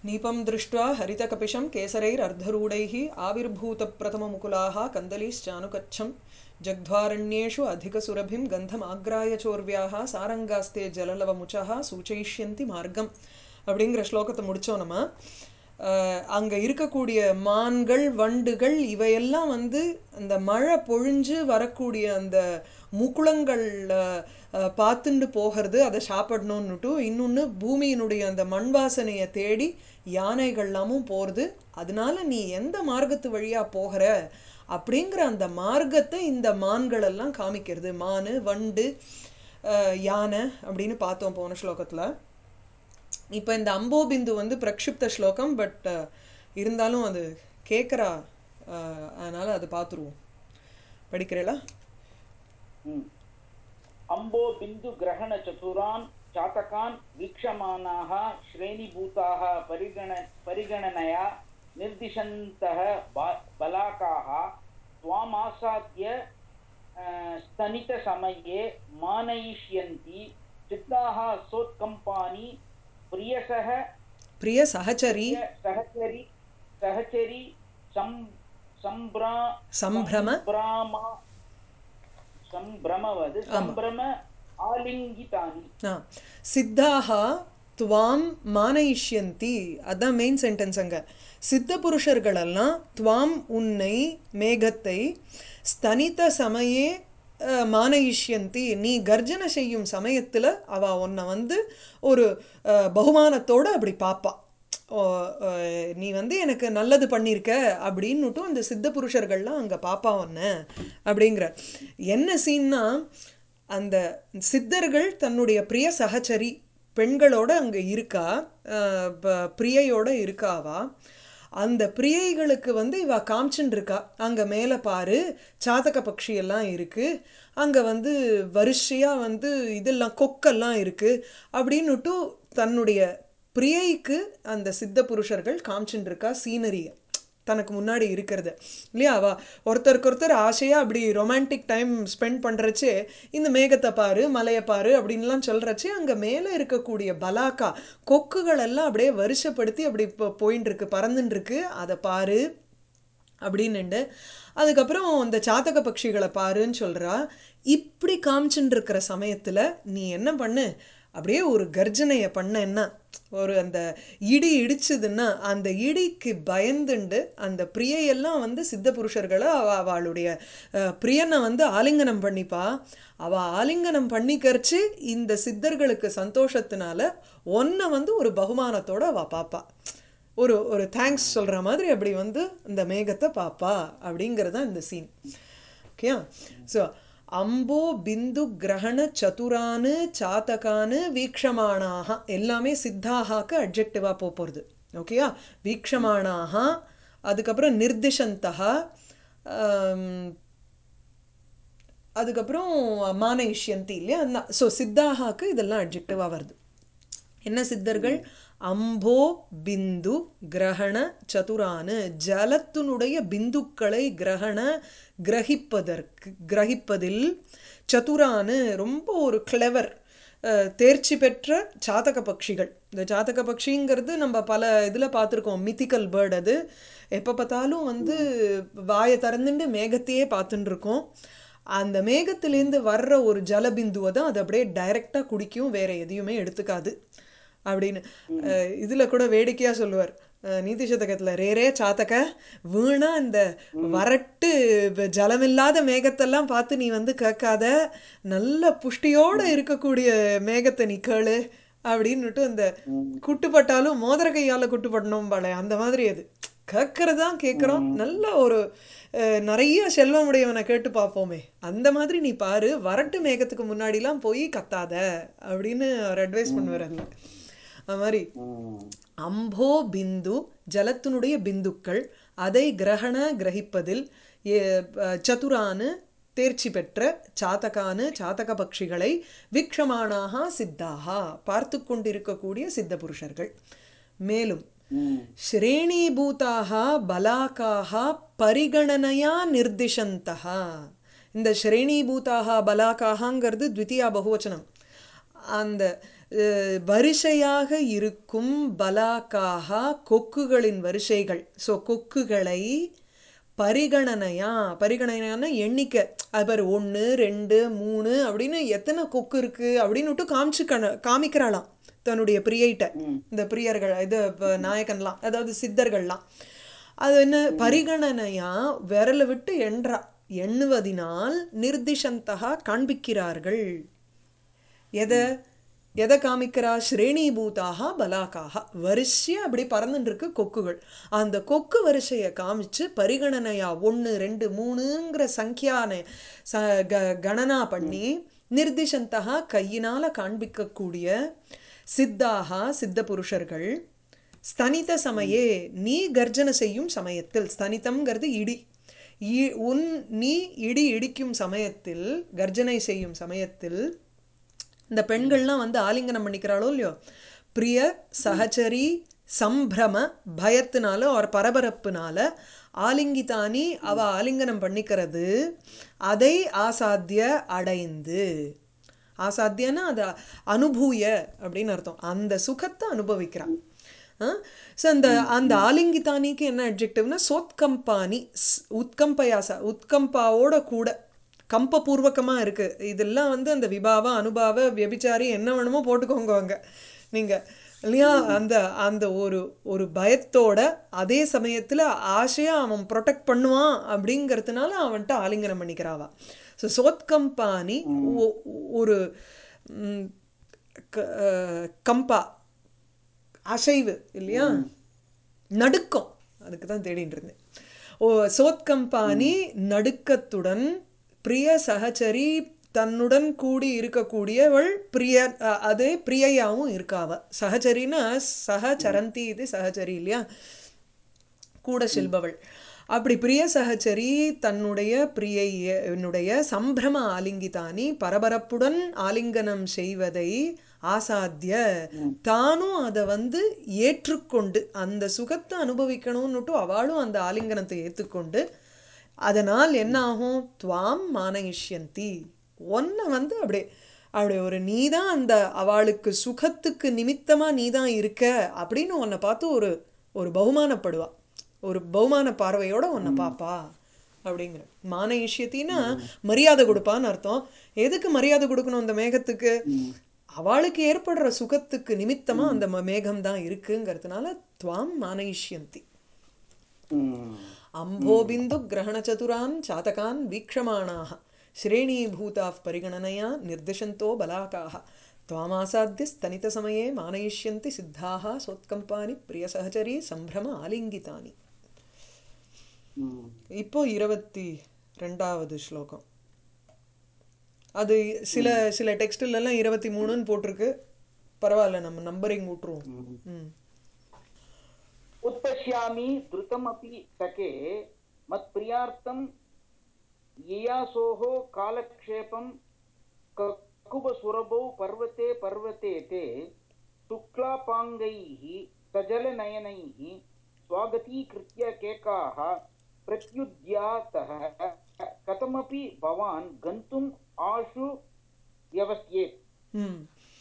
नीपं दृष्ट्वा हरितकपिशं केसरैरर्धरूढैः आविर्भूतप्रथममुकुलाः कन्दलीश्चानुकच्छं जग्ध्वारण्येषु अधिकसुरभिं गन्धमाग्राय चोर्व्याः सारङ्गास्ते जललवमुचः सूचयिष्यन्ति மார்க்கம் அப்படிங்கிற ஸ்லோகத்தை முடித்தோம் நம்ம அங்கே இருக்கக்கூடிய மான்கள் வண்டுகள் இவையெல்லாம் வந்து அந்த மழை பொழிஞ்சு வரக்கூடிய அந்த முக்குளங்களில் பார்த்துண்டு போகிறது அதை சாப்பிடணுன்னுட்டு இன்னொன்று பூமியினுடைய அந்த மண் வாசனையை தேடி யானைகள்லாமும் போகிறது அதனால நீ எந்த மார்க்கத்து வழியாக போகிற அப்படிங்கிற அந்த மார்க்கத்தை இந்த மான்கள் எல்லாம் காமிக்கிறது மானு வண்டு யானை அப்படின்னு பார்த்தோம் போன ஸ்லோகத்தில் இப்போ இந்த அம்போபிந்து வந்து பிரக்ஷிப்த ஸ்லோகம் பட் இருந்தாலும் அது கேட்குறா அதனால் அது பார்த்துருவோம் படிக்கிறீங்களா अम्बो बिन्दुग्रहणचतुरान् चातकान् वीक्षमाणाः श्रेणीभूताः परिगण परिगणनया निर्दिशन्तः बलाकाः त्वामासाद्य स्तनितसमये मानयिष्यन्ति चित्ताः सोत्कम्पानि प्रियसः प्रियसहचरी सहचरी सहचरी सं सम्भ्रा सम्भ्रम सम्भ्रामा सम्भ्रमवद् सम्भ्रम आलिङ्गितानि சித்தாக துவாம் மானயிஷ்யந்தி அதான் மெயின் சென்டென்ஸ் அங்கே சித்த புருஷர்களெல்லாம் துவாம் உன்னை மேகத்தை ஸ்தனித்த சமயே மானயிஷ்யந்தி நீ கர்ஜனை செய்யும் சமயத்தில் அவ உன்னை வந்து ஒரு பகுமானத்தோடு அப்படி பார்ப்பா நீ வந்து எனக்கு நல்லது பண்ணியிருக்க அப்படின்னுட்டும் அந்த சித்த புருஷர்கள்லாம் அங்கே பாப்பா ஒன்று அப்படிங்கிற என்ன சீன்னா அந்த சித்தர்கள் தன்னுடைய பிரிய சகச்சரி பெண்களோட அங்கே இருக்கா பிரியையோட இருக்காவா அந்த பிரியைகளுக்கு வந்து இவ காமிச்சுன்னு இருக்கா அங்கே மேலே பாரு சாதக பட்சி எல்லாம் இருக்குது அங்கே வந்து வரிசையாக வந்து இதெல்லாம் கொக்கெல்லாம் இருக்குது அப்படின்னுட்டு தன்னுடைய பிரியைக்கு அந்த சித்த புருஷர்கள் காமிச்சுட்டு இருக்கா சீனரியை தனக்கு முன்னாடி இருக்கிறது இல்லையா அவ ஒருத்தருக்கு ஒருத்தர் ஆசையாக அப்படி ரொமான்டிக் டைம் ஸ்பெண்ட் பண்ணுறச்சே இந்த மேகத்தை பாரு மலையை பாரு அப்படின்லாம் சொல்கிறச்சே அங்கே மேலே இருக்கக்கூடிய பலாக்கா கொக்குகள் எல்லாம் அப்படியே வருஷப்படுத்தி அப்படி இப்போ போயின்னு இருக்கு பறந்துன்னு இருக்கு அதை பாரு அப்படின்னுண்டு அதுக்கப்புறம் இந்த சாத்தக பட்சிகளை பாருன்னு சொல்கிறா இப்படி காமிச்சுட்டு இருக்கிற சமயத்தில் நீ என்ன பண்ணு அப்படியே ஒரு கர்ஜனையை பண்ண என்ன ஒரு அந்த இடி இடிச்சதுன்னா அந்த இடிக்கு பயந்துண்டு அந்த பிரியையெல்லாம் வந்து சித்த புருஷர்களை அவ அவளுடைய பிரியனை வந்து ஆலிங்கனம் பண்ணிப்பா அவள் ஆலிங்கனம் பண்ணிக்கரிச்சு இந்த சித்தர்களுக்கு சந்தோஷத்தினால ஒன்றை வந்து ஒரு பகுமானத்தோடு அவள் பார்ப்பா ஒரு ஒரு தேங்க்ஸ் சொல்கிற மாதிரி அப்படி வந்து இந்த மேகத்தை பார்ப்பா அப்படிங்கிறது தான் இந்த சீன் ஓகே ஸோ அம்போ பிந்து கிரகண சதுரானு சாத்தகானு வீக்ஷமானாக எல்லாமே சித்தாகாக்கு அட்ஜெக்டிவாக போக போகிறது ஓகேயா வீக்ஷமானாக அதுக்கப்புறம் நிர்திஷந்தா அதுக்கப்புறம் மானயிஷ்யந்தி இல்லையா ஸோ சித்தாகாக்கு இதெல்லாம் அட்ஜெக்டிவாக வருது என்ன சித்தர்கள் அம்போ பிந்து கிரகண சதுரானு ஜலத்தினுடைய பிந்துக்களை கிரகண கிரகிப்பதற்கு கிரகிப்பதில் சதுரானு ரொம்ப ஒரு கிளவர் தேர்ச்சி பெற்ற சாதக பட்சிகள் இந்த சாதக பட்சிங்கிறது நம்ம பல இதில் பார்த்துருக்கோம் மித்திக்கல் பேர்டு அது எப்போ பார்த்தாலும் வந்து வாயை திறந்துட்டு மேகத்தையே பார்த்துட்டு இருக்கோம் அந்த மேகத்திலேருந்து வர்ற ஒரு ஜலபிந்துவை தான் அது அப்படியே டைரெக்டாக குடிக்கும் வேற எதையுமே எடுத்துக்காது அப்படின்னு இதில் கூட வேடிக்கையாக சொல்லுவார் நீதி சதகத்தில் ரேரே சாத்தக வீணா இந்த வரட்டு ஜலமில்லாத மேகத்தெல்லாம் பார்த்து நீ வந்து கேட்காத நல்ல புஷ்டியோடு இருக்கக்கூடிய மேகத்தை நீ கேளு அப்படின்னுட்டு அந்த குட்டுப்பட்டாலும் மோதிர கையால் குட்டுப்படணும் பால அந்த மாதிரி அது கேட்கறதான் கேட்குறோம் நல்ல ஒரு நிறைய செல்வமுடையவனை கேட்டு பார்ப்போமே அந்த மாதிரி நீ பாரு வரட்டு மேகத்துக்கு முன்னாடிலாம் போய் கத்தாத அப்படின்னு அவர் அட்வைஸ் பண்ணுவார் அதில் அது மாதிரி அம்போ பிந்து ஜலத்தினுடைய பிந்துக்கள் அதை கிரகண கிரகிப்பதில் சதுரானு தேர்ச்சி பெற்ற சாத்தகானு சாத்தக பட்சிகளை வீக்ஷமானாக சித்தாக பார்த்து கொண்டிருக்கக்கூடிய சித்த புருஷர்கள் மேலும் ஸ்ரேணீபூதாக பலாக்காக பரிகணனையா நிர்திஷந்தா இந்த ஸ்ரேணீபூதாக பலாக்காகங்கிறது த்வித்தியா பகுவச்சனம் அந்த அஹ், வரிசையாக இருக்கும் பலாக்காக கொக்குகளின் வரிசைகள் ஸோ கொக்குகளை பரிகணனையா பரிகணனையான எண்ணிக்கை அது பாரு ஒன்று ரெண்டு மூணு அப்படின்னு எத்தனை கொக்கு இருக்கு அப்படின்னு விட்டு காமிச்சு கண காமிக்கிறாளாம் தன்னுடைய பிரியைட்ட இந்த பிரியர்கள் இது இப்ப நாயகன்லாம் அதாவது சித்தர்கள்லாம் அது என்ன பரிகணனையா விரலை விட்டு எண்றா எண்ணுவதினால் நிர்திஷந்தகா காண்பிக்கிறார்கள் எதை எதை காமிக்கிறா ஸ்ரேணிபூதாக பலாக்காக வரிசையா அப்படி பறந்துட்டு இருக்கு கொக்குகள் அந்த கொக்கு வரிசையை காமிச்சு பரிகணனையா ஒன்று ரெண்டு மூணுங்கிற சங்கியான ச க கணனா பண்ணி நிர்திஷந்தகா கையினால காண்பிக்கக்கூடிய சித்தாகா சித்த புருஷர்கள் ஸ்தனித சமயே நீ கர்ஜனை செய்யும் சமயத்தில் ஸ்தனிதம்ங்கிறது இடி இ- உன் நீ இடி இடிக்கும் சமயத்தில் கர்ஜனை செய்யும் சமயத்தில் இந்த பெண்கள்லாம் வந்து ஆலிங்கனம் பண்ணிக்கிறாளோ இல்லையோ பிரிய சகச்சரி சம்பிரம பயத்தினால ஒரு பரபரப்புனால ஆலிங்கிதானி அவ ஆலிங்கனம் பண்ணிக்கிறது அதை ஆசாத்திய அடைந்து ஆசாத்தியன்னா அது அனுபூய அப்படின்னு அர்த்தம் அந்த சுகத்தை அனுபவிக்கிறான் ஸோ அந்த அந்த ஆலிங்கிதானிக்கு என்ன அட்ஜெக்டிவ்னா சோத்கம்பானி ஸ்- உத்கம்பயாசா உத்கம்பாவோட கூட கம்பபூர்வகமாக இருக்கு இதெல்லாம் வந்து அந்த விபாவ அனுபாவ வியபிச்சாரி என்ன வேணுமோ போட்டுக்கோங்க அங்க நீங்க இல்லையா அந்த அந்த ஒரு ஒரு பயத்தோட அதே சமயத்துல ஆசையா அவன் ப்ரொடெக்ட் பண்ணுவான் அப்படிங்கிறதுனால அவன்கிட்ட ஆலிங்கனம் பண்ணிக்கிறாவா ஸோ சோத்கம்பானி ஒ- ஒரு ம், க- அஹ், கம்பா அசைவு இல்லையா நடுக்கம் அதுக்கு தான் தேடிட்டு இருந்தேன் ஓ சோத்கம்பானி நடுக்கத்துடன் பிரிய சகச்சரி தன்னுடன் கூடி இருக்கக்கூடியவள் பிரிய அ- அது பிரியையாவும் இருக்காவ சகச்சரின்னா சகச்சரந்தி இது சகச்சரி இல்லையா கூட செல்பவள் அப்படி பிரிய சகச்சரி தன்னுடைய பிரியையனுடைய சம்பிரம ஆலிங்கிதானி பரபரப்புடன் ஆலிங்கனம் செய்வதை ஆசாத்திய தானும் அதை வந்து ஏற்றுக்கொண்டு அந்த சுகத்தை அனுபவிக்கணும்னுட்டு அவளும் அந்த ஆலிங்கனத்தை ஏற்றுக்கொண்டு அதனால் என்ன ஆகும் துவாம் மானயிஷ்யந்தி ஒன்றை வந்து அப்படியே அப்படி ஒரு நீதான் அந்த அவளுக்கு சுகத்துக்கு நிமித்தமா நீதான் இருக்க அப்படின்னு உன்னை பார்த்து ஒரு ஒரு பகுமானப்படுவா ஒரு பகுமான பார்வையோட உன்னை பாப்பா அப்படிங்கிற மான இஷ்யத்தின்னா மரியாதை கொடுப்பான்னு அர்த்தம் எதுக்கு மரியாதை கொடுக்கணும் அந்த மேகத்துக்கு அவளுக்கு ஏற்படுற சுகத்துக்கு நிமித்தமா அந்த ம- மேகம் தான் இருக்குங்கிறதுனால துவாம் மானயிஷ்யந்தி ம். அம்போபிந்து கிரகணச்சதுரான் சாதகான் வீக்ஷமாணாக श्रेणीभूताः परिगणनया निर्दिशन्तो बलाकाः त्वामासाद्य स्तनितसमये मानयिष्यन्ति सिद्धाः सोत्कम्पानि प्रियसहचरी सम्भ्रम आलिङ्गितानि ம். இப்போ இருபத்தி ரெண்டாவது ஸ்லோகம் அது சில சில டெக்ஸ்டில் எல்லாம் இருபத்தி மூணுன்னு போட்டிருக்கு பரவாயில்ல நம்ம நம்பரிங் விட்டுருவோம் ம் उत्पश्यामि द्रुतमपि सखे मत्प्रियार्थं ययासोः कालक्षेपं ककुबसुरभौ पर्वते पर्वते ते शुक्लापाङ्गैः सजलनयनैः स्वागतीकृत्य केकाः प्रत्युद्यातः कथमपि भवान् गन्तुम् आशु व्यवस्येत् ம்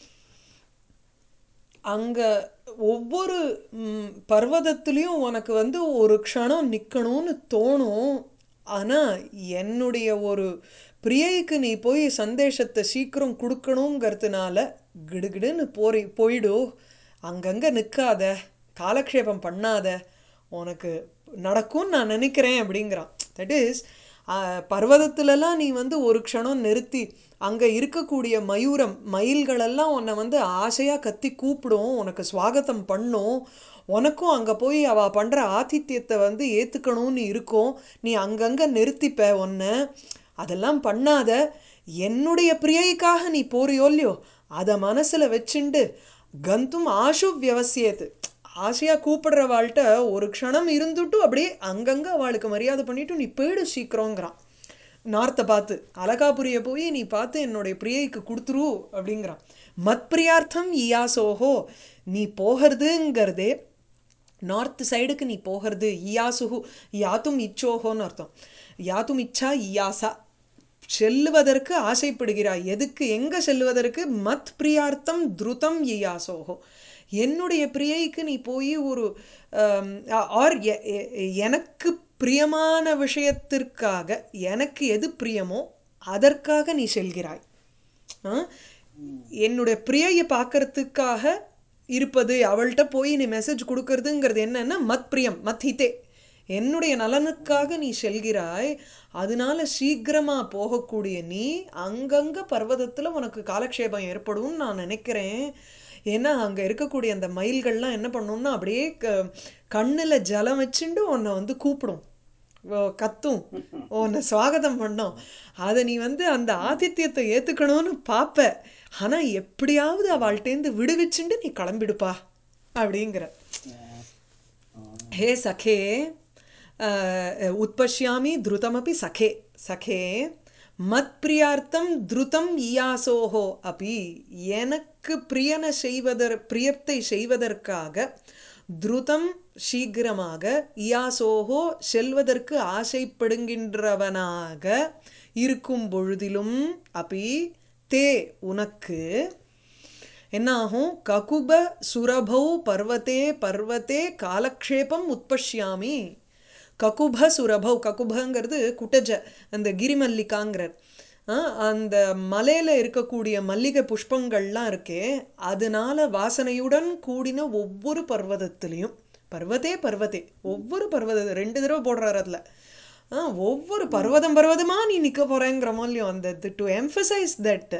அங்க ஒவ்வொரு ம், பர்வதத்துலயும் உனக்கு வந்து ஒரு க்ஷணம் நிக்கணும்னு தோணும் ஆனா என்னுடைய ஒரு பிரியைக்கு நீ போய் சந்தேஷத்தை சீக்கிரம் கொடுக்கணுங்கிறதுனால கிடுகிடுன்னு போறி போயிடு அங்கங்க நிக்காத காலக்ஷேபம் பண்ணாத உனக்கு நடக்கும்னு நான் நினைக்கிறேன் அப்படிங்கிறான் தட் இஸ் பர்வதத்துலலாம் நீ வந்து ஒரு க்ஷணம் நிறுத்தி அங்கே இருக்கக்கூடிய மயூரம் மயில்களெல்லாம் உன்னை வந்து ஆசையாக கத்தி கூப்பிடும் உனக்கு ஸ்வாகத்தம் பண்ணும் உனக்கும் அங்கே போய் அவ பண்ணுற ஆதித்யத்தை வந்து ஏற்றுக்கணும்னு இருக்கும் நீ அங்கங்கே நிறுத்திப்ப உன்னை அதெல்லாம் பண்ணாத என்னுடைய பிரியைக்காக நீ போறியோ இல்லையோ அதை மனசில் வச்சுண்டு கந்தும் ஆஷு வியவசியத்து ஆசையாக கூப்பிடுறவாள்கிட்ட ஒரு க்ஷணம் இருந்துட்டு அப்படியே அங்கங்கே அவளுக்கு மரியாதை பண்ணிட்டு நீ போயிடு சீக்கிரங்கிறான் நார்த்தை பார்த்து அலகாபுரிய போய் நீ பார்த்து என்னுடைய பிரியைக்கு கொடுத்துரு அப்படிங்கிறான் மத் பிரியார்த்தம் இயாசோஹோ நீ போகிறதுங்கிறதே நார்த் சைடுக்கு நீ போகிறது இயாசுஹு யாத்தும் இச்சோஹோன்னு அர்த்தம் யாத்தும் இச்சா இயாசா செல்லுவதற்கு ஆசைப்படுகிறாய் எதுக்கு எங்க செல்லுவதற்கு மத் பிரியார்த்தம் துருதம் இயாசோகோ என்னுடைய பிரியைக்கு நீ போய் ஒரு ஆர் எனக்கு பிரியமான விஷயத்திற்காக எனக்கு எது பிரியமோ அதற்காக நீ செல்கிறாய் ஆ? என்னுடைய பிரியையை பார்க்கறதுக்காக இருப்பது அவள்கிட்ட போய் நீ மெசேஜ் கொடுக்கறதுங்கிறது என்னன்னா மத் பிரியம் மத் ஹிதே என்னுடைய நலனுக்காக நீ செல்கிறாய் அதனால சீக்கிரமா போகக்கூடிய நீ அங்கங்க பர்வதத்துல உனக்கு காலக்ஷேபம் ஏற்படும்னு நான் நினைக்கிறேன் ஏன்னா அங்க இருக்கக்கூடிய அந்த மயில்கள்லாம் என்ன பண்ணும்னா அப்படியே க- கண்ணுல ஜலம் வச்சுண்டு உன்னை வந்து கூப்பிடும் ஓ, கத்தும் உன்னை சுவாகதம் பண்ணும் அதை நீ வந்து அந்த ஆதித்யத்தை ஏத்துக்கணும்னு பார்ப்ப ஆனா எப்படியாவது அவள்கிட்டேருந்து விடுவிச்சுண்டு நீ கிளம்பிடுப்பா அப்படிங்கிற हे सखे अ, उत्पश्यामि द्रुतमपि सखे सखे மத்பிரியார்த்தம் துருதம் இயாசோஹோ அபி எனக்கு பிரியன செய்வதற் பிரியத்தை செய்வதற்காக துருதம் சீக்கிரமாக இயாசோஹோ செல்வதற்கு ஆசைப்படுகின்றவனாக இருக்கும் பொழுதிலும் அபி தே உனக்கு என்னாகும் ககுப சுரபௌ பர்வத்தே பர்வத்தே காலக்ஷேபம் உட்பஷ்யாமி ககுப சுரபௌ ககுபங்கிறது குட்டஜ அந்த கிரிமல்லிகாங்கிறார் ஆ, அந்த மலையில இருக்கக்கூடிய மல்லிகை புஷ்பங்கள்லாம் இருக்கே அதனால வாசனையுடன் கூடின ஒவ்வொரு பர்வதத்திலையும் பர்வத்தே பர்வத்தே ஒவ்வொரு பர்வத ரெண்டு தடவை போடுறாரு அதுல ஆ, ஒவ்வொரு பர்வதம் பர்வதமா நீ நிக்க போறேங்கிற மாதிரியும் அந்த டு எம்ஃபசைஸ் தட்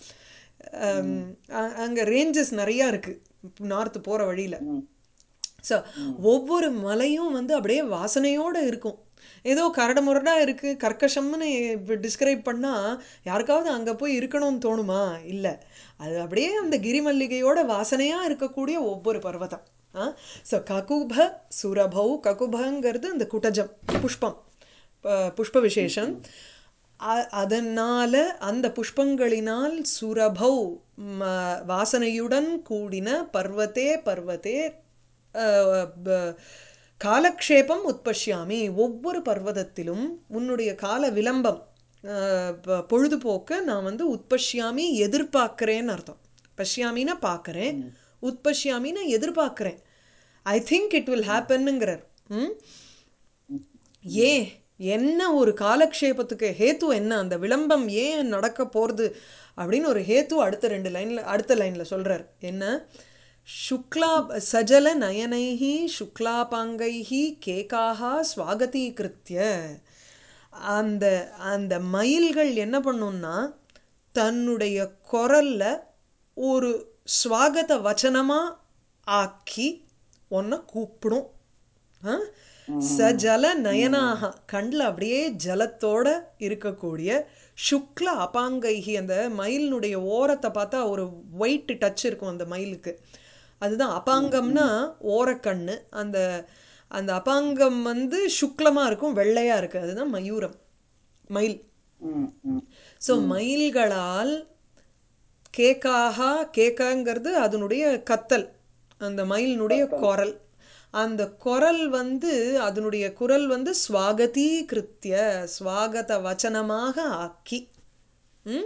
அங்க ரேஞ்சஸ் நிறைய இருக்கு நார்த் போற வழியில ஸோ ஒவ்வொரு மலையும் வந்து அப்படியே வாசனையோட இருக்கும் ஏதோ கரடு முரடா இருக்கு கர்க்கஷம்னு டிஸ்கிரைப் பண்ணா யாருக்காவது அங்க போய் இருக்கணும்னு தோணுமா இல்ல அது அப்படியே அந்த கிரிமல்லிகையோட வாசனையா இருக்கக்கூடிய ஒவ்வொரு பர்வதம் ஸோ ககுப சுரபௌ ககுபங்கிறது அந்த குட்டஜம் புஷ்பம் ப- புஷ்ப விசேஷம் அ- அதனால அந்த புஷ்பங்களினால் சுரபௌ ம- வாசனையுடன் கூடின பர்வத்தே பர்வத்தே அஹ், ப- காலக்ஷேபம் உட்பஷ்யாமி ஒவ்வொரு பர்வதத்திலும் உன்னுடைய கால விளம்பம் அஹ், ப- பொழுதுபோக்க நான் வந்து உட்பஷ்யாமி எதிர்பார்க்கிறேன்னு அர்த்தம் பஷ்யாமின்னா பார்க்கறேன் உட்பஷ்யாமின்னா எதிர்பார்க்கிறேன் ஐ திங்க் இட் வில் ஹேப்பன்னுங்கிறார் ம் ஏன் என்ன ஒரு காலக்ஷேபத்துக்கு ஹேத்து என்ன அந்த விளம்பம் ஏன் நடக்க போறது அப்படின்னு ஒரு ஹேத்து அடுத்த ரெண்டு லைன்ல அடுத்த லைன்ல சொல்றார் என்ன சுக்லா சஜல நயனைஹி சுக்லாபாங்கைஹி கேகாஹா ஸ்வாகதீகிருத்திய அந்த அந்த மயில்கள் என்ன பண்ணும்னா தன்னுடைய குரல்ல ஒரு ஸ்வாகத வச்சனமா ஆக்கி உன்னை கூப்பிடும் ஆ? சஜல நயனாக கண்ணில் அப்படியே ஜலத்தோட இருக்கக்கூடிய சுக்ல அபாங்கைகி அந்த மயிலினுடைய ஓரத்தை பார்த்தா ஒரு ஒயிட் டச் இருக்கும் அந்த மயிலுக்கு அதுதான் அபாங்கம்னா ஓரக்கண்ணு அந்த அந்த அபாங்கம் வந்து சுக்லமா இருக்கும் வெள்ளையா இருக்கு அதுதான் மயூரம் மயில் ஸோ மயில்களால் கேக்காகா கேக்காங்கிறது அதனுடைய கத்தல் அந்த மயிலினுடைய குரல் அந்த குரல் வந்து அதனுடைய குரல் வந்து ஸ்வாகதீ கிருத்திய ஸ்வாகத வச்சனமாக ஆக்கி ம்?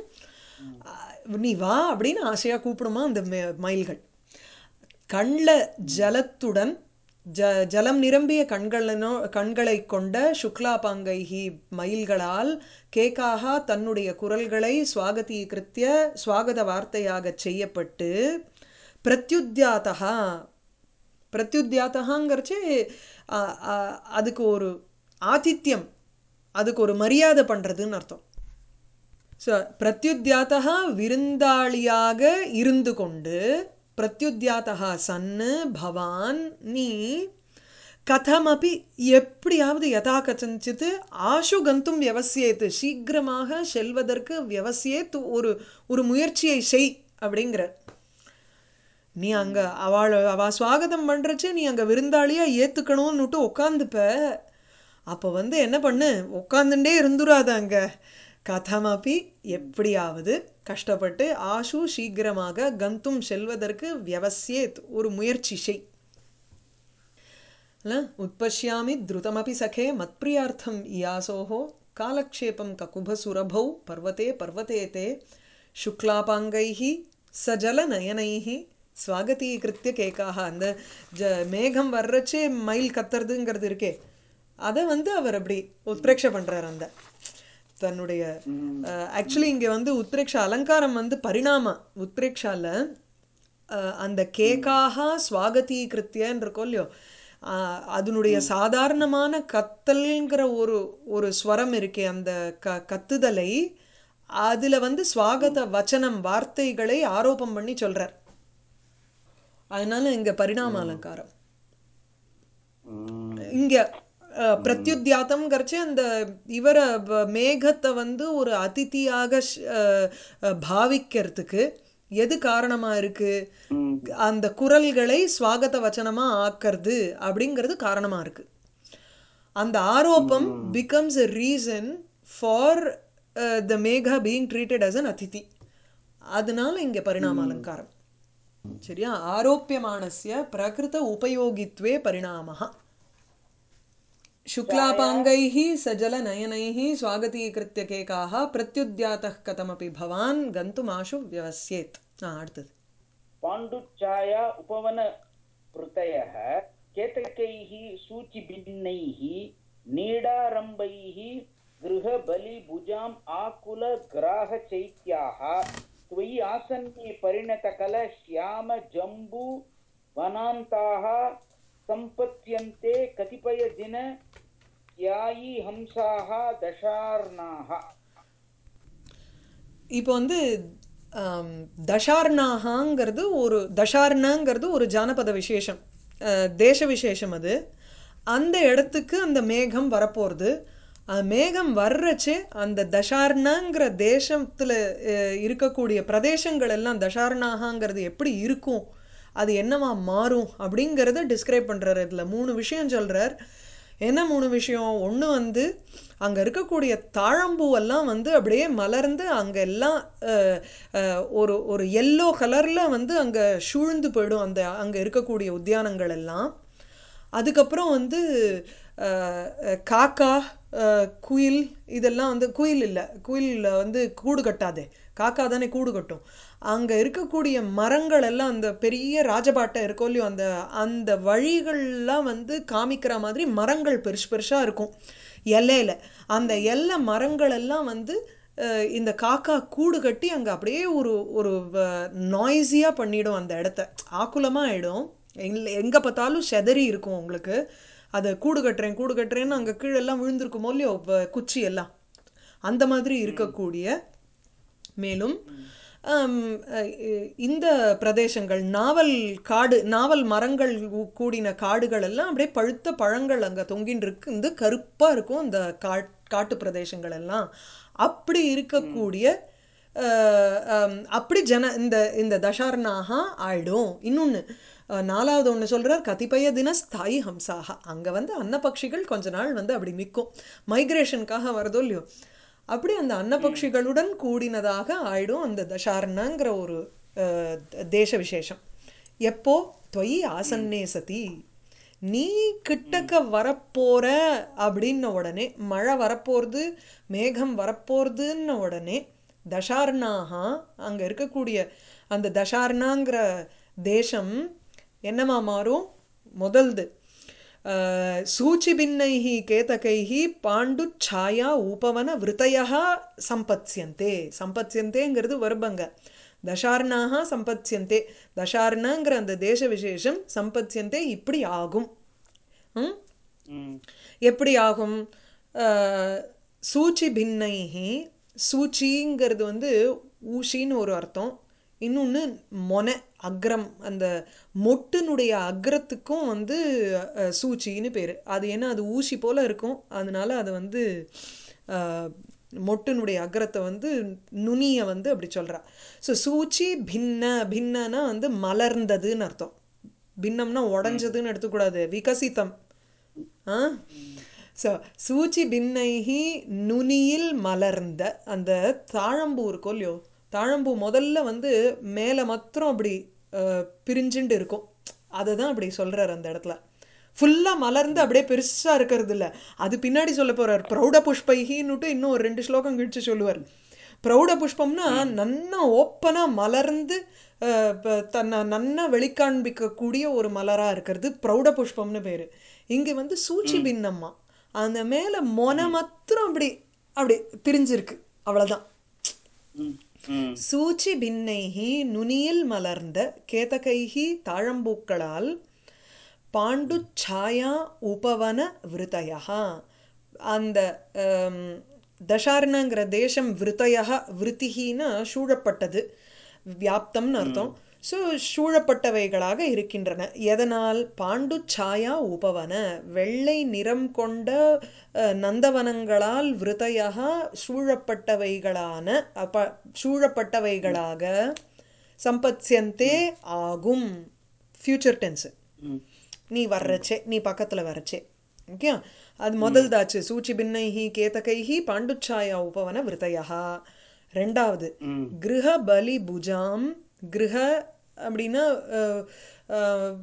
நீ வா அப்படின்னு ஆசையா கூப்பிடுமா அந்த ம- மயில்கள் கண்ல ஜலத்துடன் ஜ ஜலம் நிரம்பிய கண்களனோ கண்களை கொண்ட சுக்லாபாங்கைஹி மயில்களால் கேக்காகா தன்னுடைய குரல்களை சுவாகதீகிருத்திய சுவாகத வார்த்தையாகச் செய்யப்பட்டு பிரத்யுத்யாதா பிரத்யுத்யாத்தகாங்கிறச்சு அதுக்கு ஒரு ஆதித்யம் அதுக்கு ஒரு மரியாதை பண்றதுன்னு அர்த்தம் ஸோ பிரத்யுத்யாத்தா விருந்தாளியாக இருந்து கொண்டு பிரத்யுத்யாத்தா சன்னு பவான் நீ கதமபி எப்படியாவது யதா கச்சஞ்சித்து ஆஷு கந்தும் வியவசியேத்து சீக்கிரமாக செல்வதற்கு வியவசியேத்து ஒரு ஒரு முயற்சியை செய் அப்படிங்கிற நீ அங்க அவள அவ சுவாகதம் பண்றச்சு நீ அங்க விருந்தாளியா ஏத்துக்கணும்னுட்டு உட்காந்துப்ப அப்ப வந்து என்ன பண்ணு உட்காந்துட்டே இருந்துராத அங்க கதமபி எப்படியாவது கஷ்டப்பட்டு ஆஷு சீக்கிரமாக கந்தும் செல்வதற்கு வியவசியேத் ஒரு முயற்சி செய் न उत्पश्यामि द्रुतमपि सखे मत्प्रियार्थम् इयासोः காலக்ஷேபம் ககுபசுரபௌ பர்வதே பர்வதே தே சுக்லாபாங்கைः சஜலநயனைः ஸ்வாகதீகிருத்திய கேக்காக அந்த ஜ மேகம் வர்றச்சே மயில் கத்துறதுங்கிறது இருக்கே அதை வந்து அவர் அப்படி உத்பிரேக்ஷ பண்றார் அந்த தன்னுடைய ஆக்சுவலி இங்கே வந்து உத்பிரேக்ஷ அலங்காரம் வந்து பரிணாம உத்பிரேக்ஷால அஹ், அந்த கேக்காக ஸ்வாகதீகிருத்தியன்னு இருக்கோம் இல்லையோ அஹ், அதனுடைய சாதாரணமான கத்தல்ங்கிற ஒரு ஒரு ஸ்வரம் இருக்கே அந்த க கத்துதலை அதுல வந்து ஸ்வாகத வச்சனம் வார்த்தைகளை ஆரோபம் பண்ணி சொல்றார் அதனால இங்க பரிணாம அலங்காரம் இங்க அஹ், பிரத்யுத்யாத்தம்ங்கிறச்சு அந்த இவர வ- மேகத்தை வந்து ஒரு அதிதியாக ஷ்- அஹ், அஹ், பாவிக்கிறதுக்கு எது காரணமா இருக்கு அந்த குரல்களை ஸ்வாகத வச்சனமா ஆக்கிறது அப்படிங்கிறது காரணமா இருக்கு அந்த ஆரோப்பம் becomes a reason for the megha being treated as an atithi அதனால இங்க பரிணாம அலங்காரம் சரியா ஆரோப்பியமானஸ்ய பிரகிருத உபயோகித்வே பரிணாமः शुक्लापाङ्गैः सजलनयनैः स्वागतीकृत्य केकाः प्रत्युद्यातः कथमपि भवान् गन्तुमाशु व्यवस्येत् ஆ அடுத்தது पाण्डुच्छाया उपवनवृतयः केतकैः सूचिभिन्नैः नीडारम्भैः गृहबलिभुजाम् आकुलग्राहचैत्याः त्वयि आसन्ने परिणतकलश्यामजम्बू वनान्ताः सम्पत्स्यन्ते कतिपयदिन यायी हंसाः दशार्णाः இப்போ வந்து ஆம், தஷார்ணாகாங்கிறது ஒரு தஷார்ணங்கிறது ஒரு ஜானபத விசேஷம் அஹ், தேச விசேஷம் அது அந்த இடத்துக்கு அந்த மேகம் வரப்போகிறது அந்த மேகம் வர்றச்சே அந்த தஷார்ணங்கிற தேசத்தில் இருக்கக்கூடிய பிரதேசங்கள் எல்லாம் தஷார்ணாகாங்கிறது எப்படி இருக்கும் அது என்னவா மாறும் அப்படிங்கிறத டிஸ்கிரைப் பண்ணுறாரு இதில் மூணு விஷயம் சொல்கிறார் என்ன மூணு விஷயம் ஒன்று வந்து அங்கே இருக்கக்கூடிய தாழம்பூவெல்லாம் வந்து அப்படியே மலர்ந்து அங்கே எல்லாம் அஹ், அஹ், ஒரு ஒரு எல்லோ கலரில் வந்து அங்கே சூழ்ந்து போயிடும் அந்த அங்கே இருக்கக்கூடிய உத்தியானங்கள் எல்லாம் அதுக்கப்புறம் வந்து அஹ், அஹ், காக்கா அஹ், குயில் இதெல்லாம் வந்து குயில் இல்லை குயில் வந்து கூடு கட்டாதே காக்கா தானே கூடு கட்டும் அங்கே இருக்கக்கூடிய மரங்கள் எல்லாம் அந்த பெரிய ராஜபாட்டை இருக்கோ இல்லையோ அந்த அந்த வழிகள்லாம் வந்து காமிக்கிற மாதிரி மரங்கள் பெருசு பெருசாக இருக்கும் எல்லையில் அந்த எல்லை மரங்கள் எல்லாம் வந்து அஹ், இந்த காக்கா கூடு கட்டி அங்கே அப்படியே ஒரு ஒரு நாய்ஸியாக பண்ணிடும் அந்த இடத்த ஆக்குலமாக ஆயிடும் இல்லை எங்கே பார்த்தாலும் செதறி இருக்கும் உங்களுக்கு அதை கூடு கட்டுறேன் கூடு கட்டுறேன்னு அங்கே கீழெல்லாம் விழுந்திருக்குமோ இல்லையோ வ- குச்சி எல்லாம் அந்த மாதிரி இருக்கக்கூடிய மேலும் ஆம், அஹ், இ- இந்த பிரதேசங்கள் நாவல் காடு நாவல் மரங்கள் கூ- கூடின காடுகள் எல்லாம் அப்படியே பழுத்த பழங்கள் அங்கே தொங்கின்னு இருக்கு இந்த கருப்பாக இருக்கும் இந்த காட் காட்டு பிரதேசங்கள் எல்லாம் அப்படி இருக்கக்கூடிய அஹ், ஆம், அப்படி ஜன இந்த இந்த தசார்ணாக ஆயிடும் இன்னொன்று நாலாவது ஒன்று சொல்கிறார் கதிப்பய தின ஸ்தாயி ஹம்சாக அங்கே வந்து அன்னபக்ஷிகள் கொஞ்ச நாள் வந்து அப்படி நிற்கும் மைக்ரேஷனுக்காக வருதோ இல்லையோ அப்படி அந்த அன்னபக்ஷிகளுடன் கூடினதாக ஆயிடும் அந்த தசார்ணங்கிற ஒரு அஹ், தேச விசேஷம் எப்போ தொய் ஆசன்னே சதி நீ கிட்டக்க வரப்போற அப்படின்ன உடனே மழை வரப்போறது மேகம் வரப்போறதுன்ன உடனே தசார்ணாக அங்கே இருக்கக்கூடிய அந்த தசார்ணாங்கிற தேசம் என்னமா மாறும் முதல்து அஹ், சூச்சிபின்னைः கேதகைः பாண்டுச்சாயா உபவன விருத்தயः சம்பத்ஸ்யந்தே சம்பத்ஸ்யந்தேங்கிறது வருபங்க தசார்ணாக சம்பத்ஸ்யந்தே தசார்ணங்கிற அந்த தேச விசேஷம் சம்பத்ஸ்யந்தே இப்படி ஆகும் ம்? எப்படி ஆகும் அஹ், சூச்சி பின்னைஹி சூச்சிங்கிறது வந்து ஊசின்னு ஒரு அர்த்தம் இன்னொன்று மொனை அக்ரம் அந்த மொட்டினுடைய அக்ரத்துக்கும் வந்து அஹ், சூச்சின்னு பேர் அது ஏன்னா அது ஊசி போல இருக்கும் அதனால அது வந்து அஹ், மொட்டினுடைய அக்ரத்தை வந்து நுனியை வந்து அப்படி சொல்றா ஸோ சூச்சி பின்ன பின்னனா வந்து மலர்ந்ததுன்னு அர்த்தம் பின்னம்னா உடஞ்சதுன்னு எடுத்துக்கூடாது விகசித்தம் ஆ ஸோ சூச்சி பின்னைஹி நுனியில் மலர்ந்த அந்த தாழம்பூ இருக்கும் இல்லையோ தாழம்பூ முதல்ல வந்து மேலே மாத்திரம் அப்படி அஹ், பிரிஞ்சுண்டு இருக்கும் அதை தான் அப்படி சொல்கிறார் அந்த இடத்துல ஃபுல்லாக மலர்ந்து அப்படியே பெருசாக இருக்கிறது இல்ல அது பின்னாடி சொல்ல போறார் பிரௌட புஷ்பைகின்னுட்டு இன்னும் ஒரு ரெண்டு ஸ்லோகம் கழிச்சு சொல்லுவார் பிரௌட புஷ்பம்னா நன்னா ஓப்பனாக மலர்ந்து அஹ், ப- தன்னை நன்னா வெளிக்காண்பிக்கக்கூடிய ஒரு மலராக இருக்கிறது பிரௌட புஷ்பம்னு பேர் இங்கே வந்து சூச்சி பின்னம்மா அந்த மேலே மொன மாத்திரம் அப்படி அப்படி பிரிஞ்சிருக்கு அவ்வளோதான் ம், ம், சூச்சி பின்னைஹி நுனியில் மலர்ந்த கேதகைஹி தாழம்பூக்களால் பாண்டு சாயா உபவன விருத்தயா அந்த ஹம், தசாரணங்கிற தேசம் விருத்தயா விருத்திகின்னா சூழப்பட்டது வியாப்தம்னு அர்த்தம் ஸோ சூழப்பட்டவைகளாக இருக்கின்றன எதனால் பாண்டு சாயா உபவன வெள்ளை நிறம் கொண்ட அஹ், நந்தவனங்களால் விருத்தையா சூழப்பட்டவைகளான அப்ப சூழப்பட்டவைகளாக சம்பத்யந்தே ஆகும் ஃபியூச்சர் டென்ஸ் ம், நீ வர்றச்சே நீ பக்கத்தில் வரச்சே ஓகே அது முதல்தாச்சு சூச்சி பின்னைஹி கேதகைஹி பாண்டுச்சாயா உபவன விருத்தையா ரெண்டாவது ம், கிருஹ பலி புஜாம் கிருஹ அப்படின்னா அஹ், அஹ்,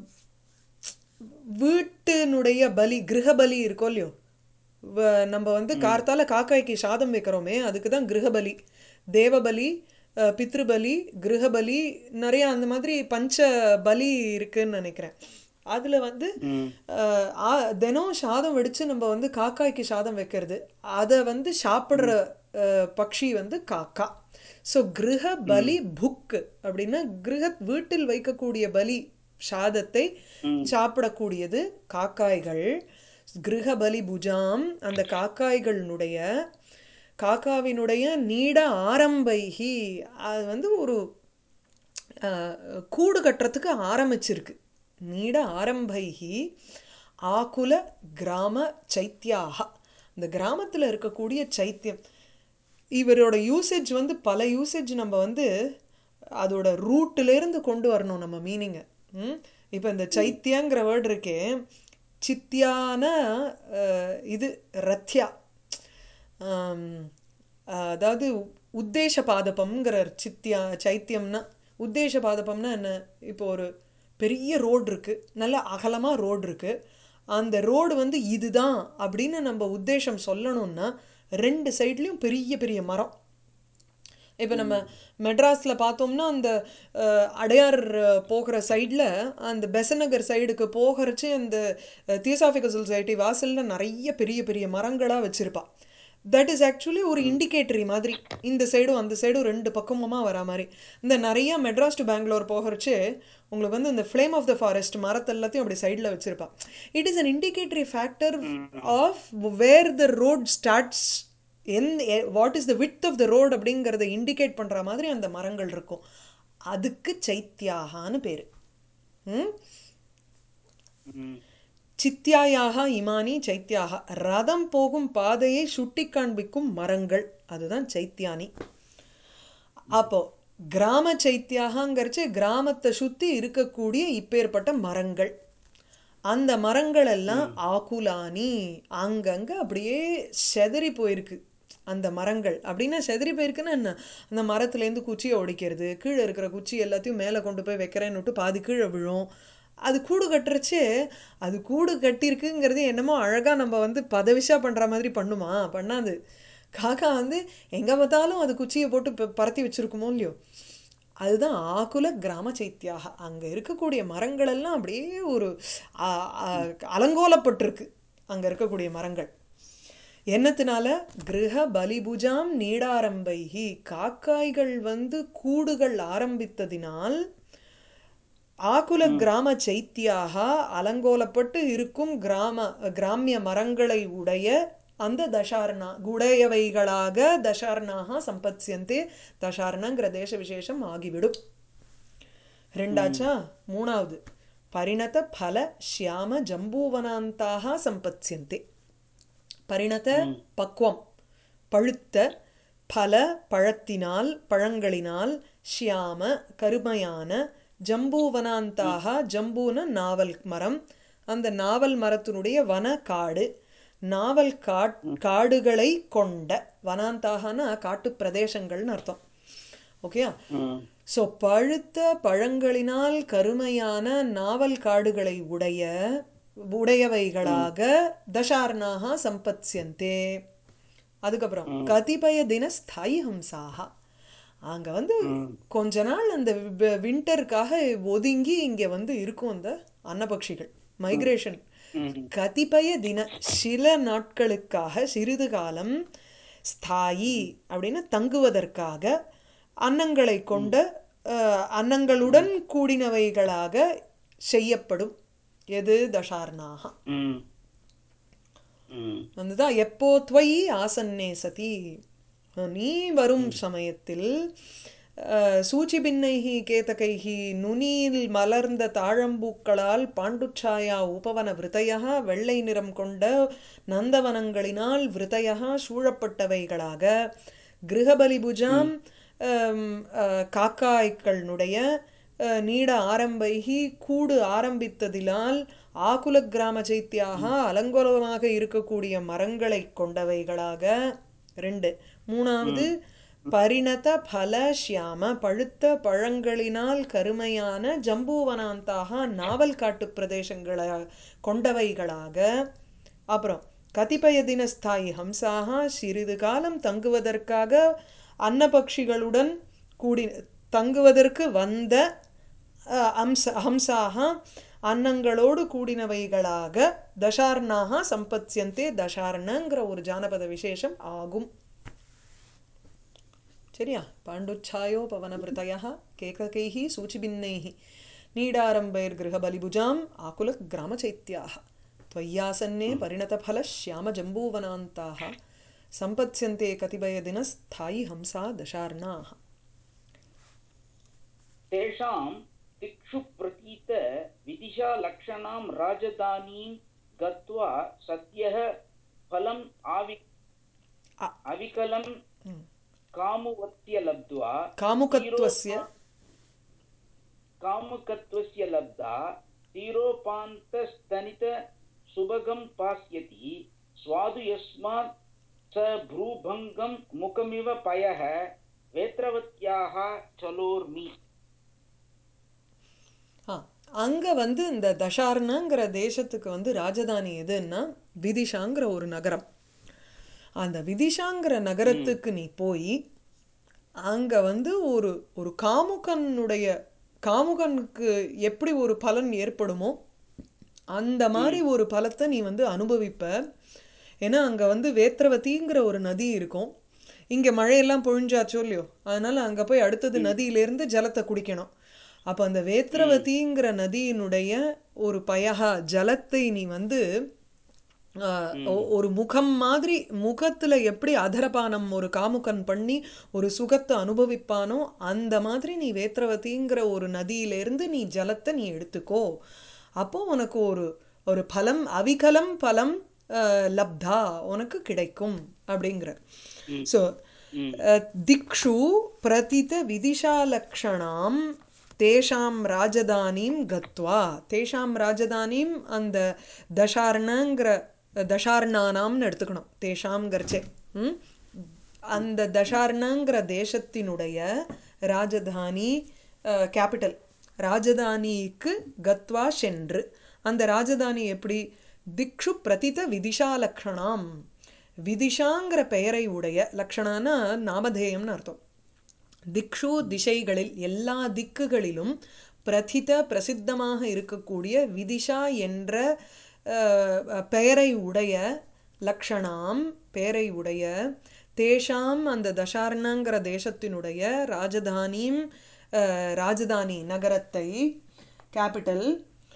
வீட்டினுடைய பலி கிருஹ பலி இருக்கோ இல்லையோ வ- நம்ம வந்து கார்த்தால காக்காய்க்கு சாதம் வைக்கிறோமே அதுக்கு தான் கிருஹபலி தேவபலி அஹ், பித்ருபலி கிருஹபலி நிறைய அந்த மாதிரி பஞ்ச பலி இருக்குன்னு நினைக்கிறேன் அதுல வந்து ம், அஹ், ஆ- தினம் சாதம் வடிச்சு நம்ம வந்து காக்காய்க்கு சாதம் வைக்கிறது அதை வந்து சாப்பிடுற அஹ், பக்ஷி வந்து காக்கா ஸோ கிருஹ பலி புக் அப்படின்னா கிருஹ வீட்டில் வைக்கக்கூடிய பலி சாதத்தை ம். சாப்பிடக்கூடியது காக்காய்கள் கிருஹ பலி புஜாம் அந்த காக்காய்களினுடைய காக்காவினுடைய நீட ஆரம்பைகி அது வந்து ஒரு அஹ், கூடு கட்டுறதுக்கு ஆரம்பிச்சிருக்கு நீட ஆரம்பைகி ஆகுல கிராம சைத்தியாக இந்த கிராமத்தில் இருக்கக்கூடிய சைத்தியம் இவரோட யூசேஜ் வந்து பல யூசேஜ் நம்ம வந்து அதோட ரூட்டிலேருந்து கொண்டு வரணும் நம்ம மீனிங்கை இப்போ இந்த சைத்தியங்கிற வேர்டு இருக்கே சித்தியான அஹ், இது ரத்யா ஆம், அதாவது உத்தேச பாதபம்ங்கிற சித்தியா சைத்தியம்னா உத்தேச பாதபம்னா என்ன இப்போ ஒரு பெரிய ரோடு இருக்கு நல்ல அகலமாக ரோடு இருக்கு அந்த ரோடு வந்து இதுதான் அப்படின்னு நம்ம உத்தேசம் சொல்லணும்னா ரெண்டு சைட்லேயும் பெரிய பெரிய மரம் இப்போ நம்ம மெட்ராஸில் பார்த்தோம்னா அந்த அஹ், அடையார் அஹ், போகிற சைடில் அந்த பெசநகர் சைடுக்கு போகிறச்சு அந்த தியோசாபிக்கல் சொசைட்டி வாசலில் நிறைய பெரிய பெரிய மரங்களாக வச்சுருப்பா தட் இஸ் ஆக்சுவலி ஒரு இண்டிகேட்டரி மாதிரி இந்த சைடும் அந்த சைடும் ரெண்டு பக்கமுமா வர மாதிரி இந்த நிறைய மெட்ராஸ் டு பெங்களூர் போகிறச்சு உங்களுக்கு வந்து இந்த ஃப்ளேம் ஆஃப் த ஃபாரஸ்ட் மரத்தை எல்லாத்தையும் அப்படி சைடில் வச்சுருப்பா it is an indicatory factor of where the road starts and what is the width of the road அப்படிங்கிறத இண்டிகேட் பண்ணுற மாதிரி அந்த மரங்கள் இருக்கும் அதுக்கு சைத்தியாகான்னு பேர் ம் ம், சித்தியாயாக இமானி சைத்தியாக ரதம் போகும் பாதையை சுட்டி காண்பிக்கும் மரங்கள் அதுதான் சைத்தியானி அப்போ கிராம சைத்தியாகங்கிறச்சு கிராமத்தை சுத்தி இருக்கக்கூடிய இப்பேற்பட்ட மரங்கள் அந்த மரங்கள் எல்லாம் ஆகுலானி அங்கங்க அப்படியே செதறி போயிருக்கு அந்த மரங்கள் அப்படின்னா செதறி போயிருக்குன்னா என்ன அந்த மரத்துலேருந்து குச்சியை ஒடிக்கிறது கீழே இருக்கிற குச்சி எல்லாத்தையும் மேலே கொண்டு போய் வைக்கிறேன்னுட்டு பாதி கீழே விழும் அது கூடு கட்டுறச்சே அது கூடு கட்டியிருக்குங்கிறது என்னமோ அழகாக நம்ம வந்து பதவிஷா பண்ணுற மாதிரி பண்ணுமா பண்ணாது காக்கா வந்து எங்கே பார்த்தாலும் அது குச்சியை போட்டு ப- பரத்தி வச்சிருக்குமோ இல்லையோ அதுதான் ஆகுல கிராம சைத்தியாக அங்கே இருக்கக்கூடிய மரங்கள் எல்லாம் அப்படியே ஒரு ஆ, ஆ, அலங்கோலப்பட்டிருக்கு அங்கே இருக்கக்கூடிய மரங்கள் என்னத்தினால கிரக பலிபுஜாம் நீடாரம்பைகி காக்காய்கள் வந்து கூடுகள் ஆரம்பித்ததினால் ஆகுல கிராம சைத்தியாக அலங்கோலப்பட்டு இருக்கும் கிராம கிராமிய மரங்களை உடைய அந்த தசாரணா உடையவைகளாக தசாரணாக சம்பத்யந்தே தசாரணங்கிற தேச விசேஷம் ஆகிவிடும் ரெண்டாச்சா மூணாவது பரிணத பல ஷியாம ஜம்பூவனாந்தாக சம்பத்யந்தே பரிணத பக்குவம் பழுத்த பல பழத்தினால் பழங்களினால் ஷியாம கருமையான ஜம்பூவனாந்தாக ஜம்பூன நாவல் மரம் அந்த நாவல் மரத்தினுடைய வன காடு நாவல் காட் காடுகளை கொண்ட வனாந்தாகனா காட்டு பிரதேசங்கள்னு அர்த்தம் ஓகே ம், ஸோ பழுத்த பழங்களினால் கருமையான நாவல் காடுகளை உடைய உடையவைகளாக தசார்ணாக சம்பத்ஸ்யந்தே அதுக்கப்புறம் கதிபய தின ஸ்தாயி ஹம்சாக அங்க வந்து கொஞ்ச நாள் அந்த விண்டருக்காக ஒதுங்கி இங்க வந்து இருக்கும் அந்த அன்னபக்ஷிகள் மைக்ரேஷன் ம் கதிபய தின சில நாட்களுக்காக சிறிது காலம் ஸ்தாயி அப்படின்னு தங்குவதற்காக அன்னங்களை கொண்ட அஹ், அன்னங்களுடன் கூடினவைகளாக செய்யப்படும் எது தசார்ணாக ம் ம் அதுதான் எப்போ துவயி ஆசன்னே சதி நீ வரும் சமயத்தில் அஹ், சூச்சிபின்னைஹி கேதகைஹி நுனியில் மலர்ந்த தாழம்பூக்களால் பாண்டுச்சாயா உபவன விருதையா வெள்ளை நிறம் கொண்ட நந்தவனங்களினால் விருதையா சூழப்பட்டவைகளாக கிரகபலிபுஜாம் அம், அஹ், காக்காய்களுடைய அஹ், நீட ஆரம்பைகி கூடு ஆரம்பித்ததினால் ஆகுல கிராம சைத்தியாக அலங்கோலமாக இருக்கக்கூடிய மரங்களை கொண்டவைகளாக ரெண்டு மூணாவது பரிணத பல ஷியாம பழுத்த பழங்களினால் கருமையான ஜம்பூவனாந்தாக நாவல் காட்டு பிரதேசங்களை கொண்டவைகளாக அப்புறம் கதிபய தினஸ்தாயி ஹம்சாக சிறிது காலம் தங்குவதற்காக அன்னபக்ஷிகளுடன் கூடி தங்குவதற்கு வந்த அஹ், அம்ச ஹம்சாக அன்னங்களோடு கூடினவைகளாக தசார்ணாக சம்பத்யந்தே தசார்ணங்கிற ஒரு ஜானபத விசேஷம் ஆகும் சரியா பாண்டுச்சாயோ பவனபிருத்தயः கேககைः सूचिभिन्नैः नीडारम्भैर्गृहबलिभुजाम् आकुलग्रामचैत्याः त्वय्यासन्ने परिणतफलश्यामजम्बूवनान्ताः सम्पत्स्यन्ते कतिपयदिनस्थायि हंसा दशार्णाः तेषां दिक्षु प्रतीत विदिशालक्षणां राजधानीं गत्वा सद्यः फलम् आवि अ- अविकलं कामुवत्य लब्ध्वा कामुकत्वस्य कामुकत्वस्य लब्धा तीरोपान्तस्तनित सुभगं पास्यति स्वादु यस्मात् स भ्रूभङ्गं मुखमिव पयः वेत्रवत्याः चलोर्मि ஆ அங்க வந்து இந்த தசார்ணங்கிற தேசத்துக்கு வந்து ராஜதானி எதுன்னா விதிஷாங்கிற ஒரு நகரம் அந்த விதிஷாங்கிற நகரத்துக்கு நீ போய் அங்க வந்து ஒரு ஒரு காமுகனுடைய காமுகனுக்கு எப்படி ஒரு பலன் ஏற்படுமோ அந்த மாதிரி ஒரு பலத்தை நீ வந்து அனுபவிப்ப ஏன்னா அங்க வந்து வேத்திரவதிங்கிற ஒரு நதி இருக்கும் இங்க மழையெல்லாம் பொழிஞ்சாச்சோ இல்லையோ அதனால அங்க போய் அடுத்தது நதியிலேருந்து ஜலத்தை குடிக்கணும் அப்ப அந்த வேத்திரவதிங்கிற நதியினுடைய ஒரு பயகா ஜலத்தை நீ வந்து ஆஹ், ஒ- ஒரு முகம் மாதிரி முகத்துல எப்படி அதரபானம் ஒரு காமுகன் பண்ணி ஒரு சுகத்தை அனுபவிப்பானோ அந்த மாதிரி நீ வேத்திரவதிங்கிற ஒரு நதியிலிருந்து நீ ஜலத்தை நீ எடுத்துக்கோ அப்போ உனக்கு ஒரு ஒரு பலம் அவிகலம் பலம் ஆஹ், லப்தா உனக்கு கிடைக்கும் அப்படிங்கிற ஸோ திக்ஷு பிரதித விதிஷாலக்ஷணாம் தேஷாம் ராஜதானிம் கத்வா தேஷாம் ராஜதானிம் அந்த தசார்ணங்கிற தசார்ணானாம்னு எடுத்துக்கணும் தேஷாம்ங்கிறச்சே ம்? அந்த தசார்ணங்கிற தேசத்தினுடைய ராஜதானி கேபிட்டல் ராஜதானிக்கு கத்வா சென்று அந்த ராஜதானி எப்படி திக்ஷு பிரதித விதிஷாலக்ஷணாம் விதிஷாங்கிற பெயரை உடைய லக்ஷணானா நாமதேயம்னு அர்த்தம் திக்ஷு திசைகளில் எல்லா திக்குகளிலும் பிரதித பிரசித்தமாக இருக்கக்கூடிய விதிஷா என்ற அஹ், பெயரை உடைய லக்ஷணாம் பெயரை உடைய தேஷாம் அந்த தசார்ணங்கிற தேசத்தினுடைய ராஜதானியும் அஹ், ராஜதானி நகரத்தை கேபிட்டல்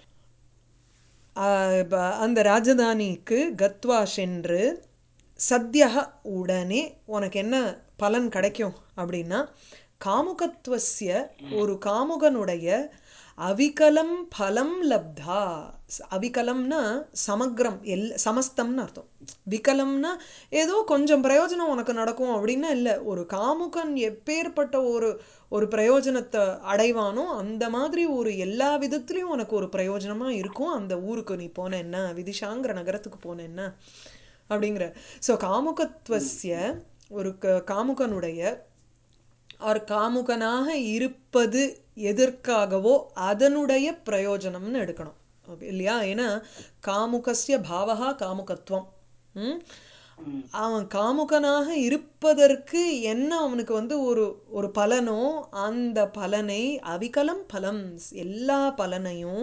ஆஹ் ப- அந்த ராஜதானிக்கு கத்வா சென்று சத்யக உடனே உனக்கு என்ன பலன் கிடைக்கும் அப்படின்னா காமுகத்துவசிய ஒரு காமுகனுடைய அவிகலம் பலம் லப்தா ஸ்- அவிகலம்னா சமக்ரம் எல் சமஸ்தம்னு அர்த்தம் விகலம்னா ஏதோ கொஞ்சம் பிரயோஜனம் உனக்கு நடக்கும் அப்படின்னா இல்லை ஒரு காமுகன் எப்பேற்பட்ட ஒரு ஒரு பிரயோஜனத்தை அடைவானோ அந்த மாதிரி ஒரு எல்லா விதத்துலேயும் உனக்கு ஒரு பிரயோஜனமா இருக்கும் அந்த ஊருக்கு நீ போனேன்னா விதிஷாங்கிற நகரத்துக்கு போனேன்னா அப்படிங்கிற ஸோ காமுகத்துவசிய ஒரு க காமுகனுடைய அவர் காமுகனாக இருப்பது எதற்காகவோ அதனுடைய பிரயோஜனம்னு எடுக்கணும் இல்லையா ஏன்னா காமுகஸ்ய பாவகா காமுகத்துவம் ம்? ம். அவன் காமுகனாக இருப்பதற்கு என்ன அவனுக்கு வந்து ஒரு ஒரு பலனோ அந்த பலனை அவிகலம் பலம் எல்லா பலனையும்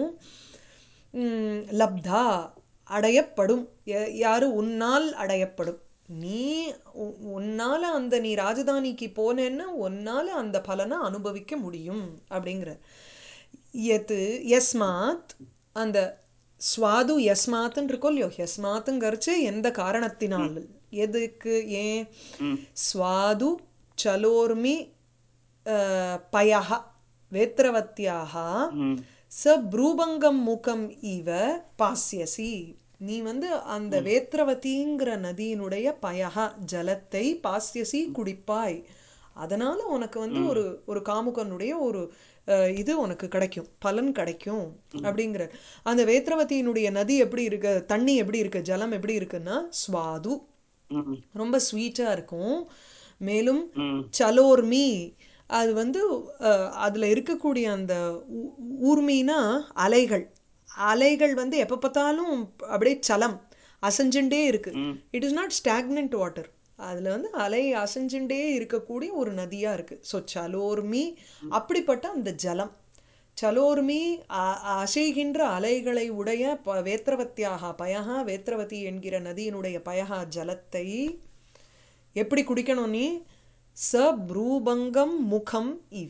ம், லப்தா அடையப்படும் ய- யாரு உன்னால் அடையப்படும் நீ உ- உன்னால அந்த நீ ராஜதானிக்கு போனேன்னா உன்னால அந்த பலனை அனுபவிக்க முடியும் அப்படிங்கிற எது யஸ்மாத் அந்த ஸ்வாது யஸ்மாத்துன்னு இருக்கோ இல்லையோ யஸ்மாத்துங்கிறச்சு எந்த காரணத்தினால் எதுக்கு ஏன் ம். ஸ்வாது சலோர்மி அஹ், பயः வேத்திரவத்யாக ம். ச ப்ரூபங்கம் முகம் இவ பாஸ்யசி நீ வந்து அந்த வேத்திரவதிங்கிற நதியினுடைய பயகா ஜலத்தை பாஸ்யசி குடிப்பாய் அதனால உனக்கு வந்து ஒரு ஒரு காமுகனுடைய ஒரு அஹ், இது உனக்கு கிடைக்கும் பலன் கிடைக்கும் அப்படிங்கிற அந்த வேத்திரவதியினுடைய நதி எப்படி இருக்கு தண்ணி எப்படி இருக்கு ஜலம் எப்படி இருக்குன்னா ஸ்வாது ம். ரொம்ப ஸ்வீட்டாக இருக்கும் மேலும் ம். சலோர்மி அது வந்து அஹ், அதுல இருக்கக்கூடிய அந்த ஊ- ஊர்மினா அலைகள் அலைகள் வந்து எப்போ பார்த்தாலும் அப்படியே சலம் அசைஞ்சுட்டே இருக்கு it is not stagnant water அதுல வந்து அலை அசைஞ்சுட்டே இருக்கக்கூடிய ஒரு நதியா இருக்கு ஸோ சலோர்மி அப்படிப்பட்ட அந்த ஜலம் சலோர்மி அ- அசைகின்ற அலைகளை உடைய ப வேத்திரவத்தியாக பயகா வேத்திரவதி என்கிற நதியினுடைய பயகா ஜலத்தை எப்படி குடிக்கணும் நீ ச ப்ரூபங்கம் முகம் இவ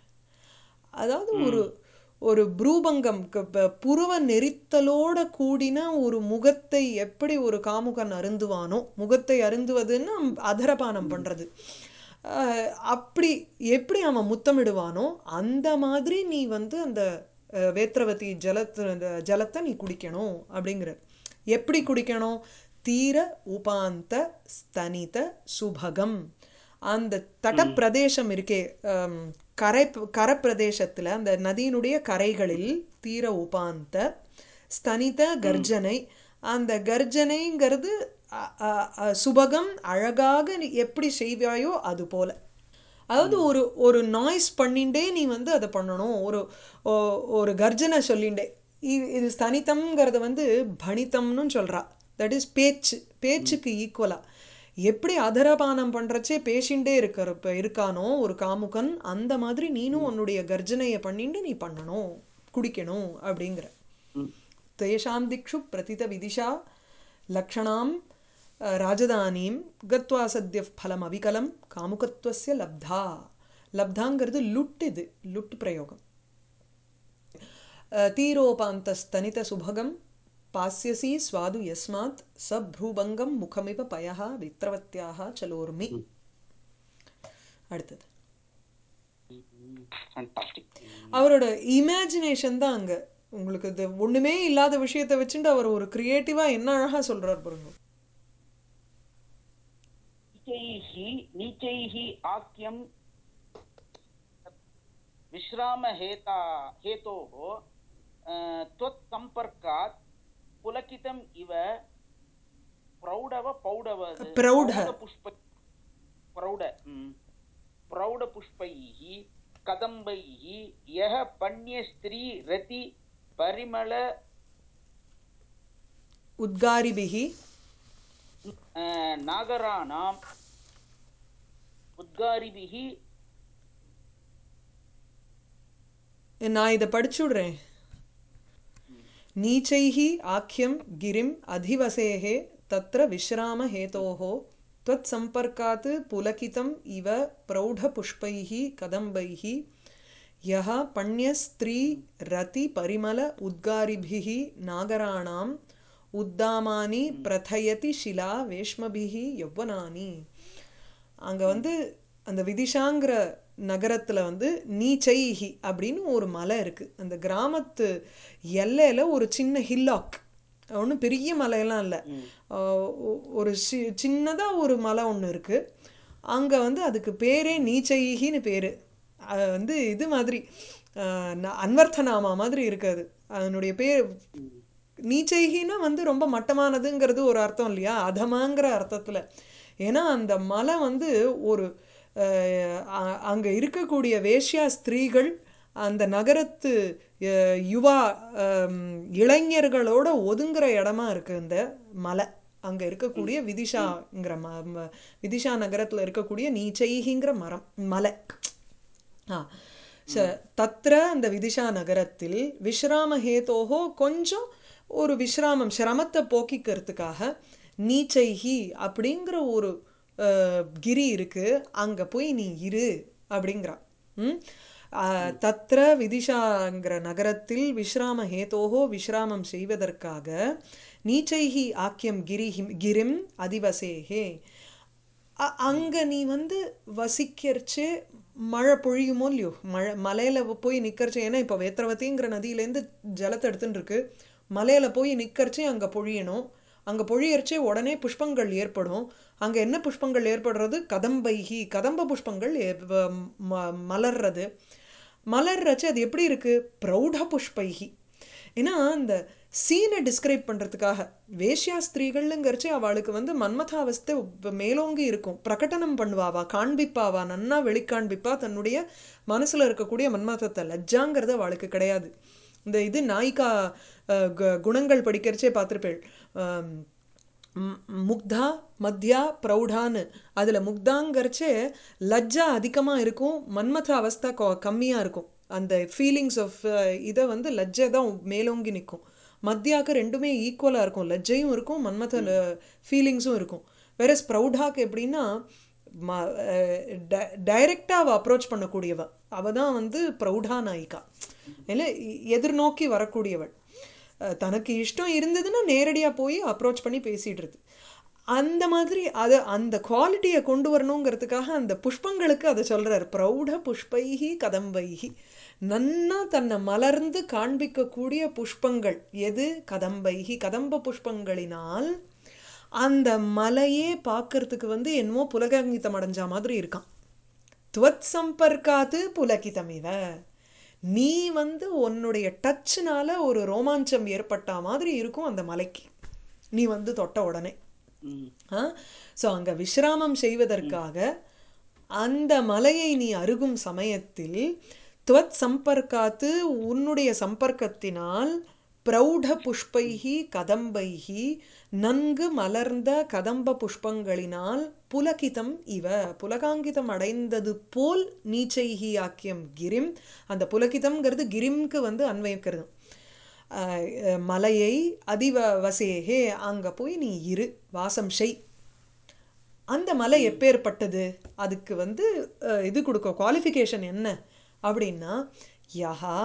அதாவது ஒரு ஒரு ப்ரூபங்கம் க- ப- புருவ நெரித்தலோட கூடின ஒரு முகத்தை எப்படி ஒரு காமுகன் அருந்துவானோ முகத்தை அருந்துவதுன்னா அதரபானம் பண்றது அஹ், அப்படி எப்படி அவன் முத்தமிடுவானோ அந்த மாதிரி நீ வந்து அந்த அஹ், வேத்திரவதி ஜலத்து அந்த ஜலத்தை நீ குடிக்கணும் அப்படிங்கிற எப்படி குடிக்கணும் தீர உபாந்த ஸ்தனித சுபகம் அந்த தடப்பிரதேசம் இருக்கே ஹம், கரை கரப்பிரதேசத்துல அந்த நதியினுடைய கரைகளில் தீர உபாந்த ஸ்தனித கர்ஜனை அந்த கர்ஜனைங்கிறது அ- அ- அ- சுபகம் அழகாக நீ எப்படி செய்வாயோ அது போல அதாவது ஒரு ஒரு நாய்ஸ் பண்ணிண்டே நீ வந்து அதை பண்ணணும் ஒரு ஓ- ஒரு கர்ஜனை சொல்லிண்டே இது இது ஸ்தனிதம்ங்கிறத வந்து பணித்தம்னு சொல்றா தட் இஸ் பேச்சு பேச்சுக்கு ஈக்குவலா எப்படி அதரபானம் பண்றச்சே பேசிண்டே இருக்கிற இப்ப இருக்கானோ ஒரு காமுகன் அந்த மாதிரி நீனும் உன்னுடைய கர்ஜனையை பண்ணிண்டு நீ பண்ணணும் குடிக்கணும் அப்படிங்கிற ம். तेषां दिक्षु प्रतितविदिशा लक्षणां अ, राजधानीं गत्वा सद्यः फलम् अविकलं कामुकत्वस्य लब्धा लब्धाங்கிறது லுட் இது லுட் பிரயோகம் अ, तीरोपान्तस्तनितसुभगं पास्यसि स्वादु यस्मात् स भ्रूभङ्गं मुखमिव पयः वित्रवत्याः चलोर्मि அடுத்தது ஃபண்டாஸ்டிக் அவரோட இமேஜினேஷன் தான் அங்க உங்களுக்கு இது ஒண்ணுமே இல்லாத விஷயத்தை வச்சுட்டு அவர் ஒரு கிரியேட்டிவா என்ன அழகா சொல்றார் பாருங்க नीचैः नीचैः आख्यं विश्रामहेता हेतोः अ, त्वत्सम्पर्कात् पुलकितम् इव प्रौढव पौडव प्रौढ। पुष्प प्रौढ म्, प्रौढपुष्पैः कदम्बैः यः पण्यस्त्री रति परिमल உத்காரிபிகி अ, नागराणाम् उद्गारिभिः நான் இதை படிச்சுடுறேன் நீச்சைः ஆக்கியம் கிரிம் அதிவசேः தத்ர விஸ்ராம ஹேதோः त्वत्सम्पर्कात् पुलकितम् इव प्रौढपुष्पैः कदम्बैः यः पण्यस्त्री रतिपरिमल उद्गारिभिः नागराणाम् உத்தாமானி பிரதயதி ஷிலா வேஷ்மபிஹி யௌவனானி அங்க வந்து அந்த விதிஷாங்கிற நகரத்துல வந்து நீச்சைஹி அப்படின்னு ஒரு மலை இருக்கு அந்த கிராமத்து எல்லையில ஒரு சின்ன ஹில்லாக் ஒன்றும் பெரிய மலையெல்லாம் இல்லை ஒரு சி சின்னதாக ஒரு மலை ஒன்று இருக்கு அங்கே வந்து அதுக்கு பேரே நீச்சைஹின்னு பேர் அது வந்து இது மாதிரி அஹ், ந- அன்வர்த்தநாமா மாதிரி இருக்காது அதனுடைய பேர் நீச்சைகின்னா வந்து ரொம்ப மட்டமானதுங்கிறது ஒரு அர்த்தம் இல்லையா அதமாங்கிற அர்த்தத்தில் ஏன்னா அந்த மலை வந்து ஒரு அஹ், அ- அங்க இருக்கக்கூடிய வேஷ்யா ஸ்திரீகள் அந்த நகரத்து அஹ், யுவா அம், இளைஞர்களோட ஒதுங்குற இடமா இருக்கு இந்த மலை அங்க இருக்கக்கூடிய விதிஷாங்கிற ம ம- விதிஷா நகரத்துல இருக்கக்கூடிய நீச்சைகிங்கிற மரம் மலை ஆ ச தத்ர அந்த விதிஷா நகரத்தில் விஸ்ராம ஹேதோஹோ கொஞ்சம் ஒரு விஸ்ராமம் சிரமத்தை போக்கிக்கிறதுக்காக நீச்சைஹி அப்படிங்கிற ஒரு அஹ், கிரி இருக்கு அங்க போய் நீ இரு அப்படிங்கிறா ம் அஹ், தத்ர விதிஷாங்கிற நகரத்தில் விஸ்ராம ஹேதோஹோ விஸ்ராமம் செய்வதற்காக நீச்சைஹி ஆக்கியம் கிரி கிரிம் அதிவசேகே அ- அங்க நீ வந்து வசிக்கிறச்சு மழை பொழியுமோ இல்லையோ மழை மலையில போய் நிக்கிறச்சு ஏன்னா இப்போ வேத்திரவதிங்கிற நதியிலேருந்து ஜலத்தை எடுத்துன்னு இருக்கு மலையில போய் நிக்கிறச்சு அங்க பொழியணும் அங்க பொழியறச்சே உடனே புஷ்பங்கள் ஏற்படும் அங்க என்ன புஷ்பங்கள் ஏற்படுறது கதம்பைகி கதம்ப புஷ்பங்கள் ஏ- வ- ம- மலர்றது மலர்றச்சு அது எப்படி இருக்கு பிரௌಢ புஷ்பைகி ஏன்னா அந்த சீனை டிஸ்கிரைப் பண்றதுக்காக வேஷ்யா ஸ்திரீகள்ங்கிறச்சு அவளுக்கு வந்து மன்மதாவஸ்தை உப்ப- மேலோங்கி இருக்கும் பிரகடனம் பண்ணுவாவா காண்பிப்பாவா நன்னா வெளிக்காண்பிப்பா தன்னுடைய மனசுல இருக்கக்கூடிய மன்மதத்தை லஜ்ஜாங்கிறது அவளுக்கு கிடையாது இந்த இது நாயிகா அஹ், கு- குணங்கள் படிக்கிறச்சே பார்த்திருப்பேள் ஆம், ம், முக்தா மத்யா பிரௌடான்னு அதில் முக்தாங்கிறச்சே லஜ்ஜா அதிகமாக இருக்கும் மன்மத அவஸ்தா கொ- கம்மியாக இருக்கும் அந்த ஃபீலிங்ஸ் ஆஃப் இதை வந்து லஜ்ஜை தான் மேலோங்கி நிற்கும் மத்யாக்கு ரெண்டுமே ஈக்குவலாக இருக்கும் லஜ்ஜையும் இருக்கும் மன்மத ஃபீலிங்ஸும் இருக்கும் வேற ஸ்ப்ரௌடாக்கு எப்படின்னா ம டைரெக்டாக அவள் அப்ரோச் பண்ணக்கூடியவ அவள் தான் வந்து பிரௌடா நாயிகா இல்லை எதிர்நோக்கி வரக்கூடியவள் அஹ் தனக்கு இஷ்டம் இருந்ததுன்னா நேரடியாக போய் அப்ரோச் பண்ணி பேசிடுறது அந்த மாதிரி அதை அந்த குவாலிட்டியை கொண்டு வரணுங்கிறதுக்காக அந்த புஷ்பங்களுக்கு அதை சொல்றார் பிரௌಢ புஷ்பைகி கதம்பைகி நன்னா தன்னை மலர்ந்து காண்பிக்கக்கூடிய புஷ்பங்கள் எது கதம்பைகி கதம்ப புஷ்பங்களினால் அந்த மலையே பார்க்கறதுக்கு வந்து என்னமோ புலகாங்கிதம் அடைஞ்ச மாதிரி இருக்கான் துவத் சம்பர்க்காத்து புலகிதமிவ நீ வந்து உன்னுடைய டச்னால ஒரு ரோமாஞ்சம் ஏற்பட்ட மாதிரி இருக்கும் அந்த மலைக்கு நீ வந்து தொட்ட உடனே ம் ஸோ அங்க விஸ்ராமம் செய்வதற்காக அந்த மலையை நீ அருகும் சமயத்தில் துவத் சம்பர்க்காத்து உன்னுடைய சம்பர்க்கத்தினால் பிரௌಢ புஷ்பைகி கதம்பைகி நன்கு மலர்ந்த கதம்ப புஷ்பங்களினால் புலகிதம் இவ புலகாங்கிதம் அடைந்தது போல் நீச்சைகி ஆக்கியம் கிரிம் அந்த புலகிதம்ங்கிறது கிரிம்க்கு வந்து அன்வயிக்கிறது அஹ், அஹ், மலையை அதிவ வசேகே அங்க போய் நீ இரு வாசம் செய் அந்த மலை எப்பேற்பட்டது அதுக்கு வந்து அஹ், இது கொடுக்க குவாலிஃபிகேஷன் என்ன அப்படின்னா யஹா